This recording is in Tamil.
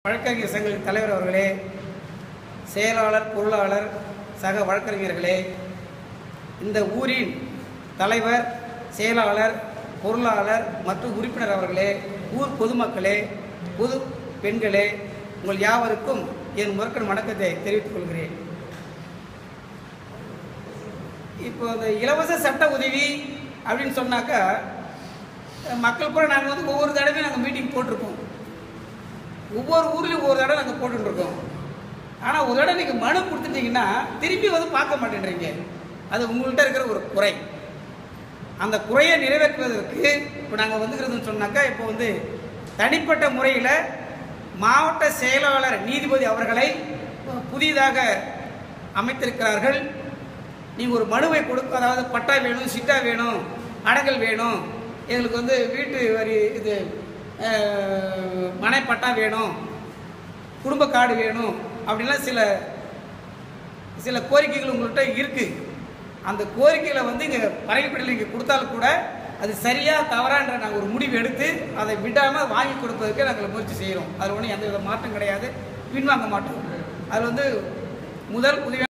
வழக்கறிஞர் சங்கத்தின் தலைவர் அவர்களே செயலாளர் பொருளாளர் சக வழக்கறிஞர்களே இந்த ஊரின் தலைவர் செயலாளர் பொருளாளர் மற்றும் உறுப்பினர் அவர்களே ஊர் பொதுமக்களே பொது பெண்களே உங்கள் யாவருக்கும் என் முறக்கன் வணக்கத்தை தெரிவித்துக் கொள்கிறேன் இப்போ இந்த இலவச சட்ட உதவி அப்படின்னு சொன்னாக்கா மக்கள் கூட நாங்கள் வந்து ஒவ்வொரு தடவையும் நாங்கள் மீட்டிங் போட்டிருக்கோம் ஒவ்வொரு ஊர்லேயும் ஒவ்வொரு தடவை நாங்கள் போட்டுருக்கோம் ஆனால் ஒரு தடவை நீங்கள் மனு கொடுத்துட்டீங்கன்னா திருப்பி வந்து பார்க்க மாட்டேன்றீங்க அது உங்கள்கிட்ட இருக்கிற ஒரு குறை அந்த குறையை நிறைவேற்றுவதற்கு இப்போ நாங்கள் வந்துக்கிறதுன்னு சொன்னாக்கா இப்போ வந்து தனிப்பட்ட முறையில் மாவட்ட செயலாளர் நீதிபதி அவர்களை புதிதாக அமைத்திருக்கிறார்கள் நீங்கள் ஒரு மனுவை கொடுக்க அதாவது பட்டா வேணும் சிட்டா வேணும் அடங்கல் வேணும் எங்களுக்கு வந்து வீட்டு வரி இது அஹ், மனை பட்டா வேணும் குடும்ப கார்டு வேணும் அப்படின்லாம் சில சில கோரிக்கைகள் உங்கள்கிட்ட இருக்குது அந்த கோரிக்கைகளை வந்து இங்கே பறவைப்படையில் இங்கே கொடுத்தாலும் கூட அது சரியா தவறான்ற நாங்கள் ஒரு முடிவு எடுத்து அதை விடாமல் வாங்கி கொடுப்பதற்கு நாங்கள் முயற்சி செய்கிறோம் அதில் ஒன்றும் எந்த வித மாற்றம் கிடையாது பின்வாங்க மாட்டோம் அதில் வந்து முதல் உதவி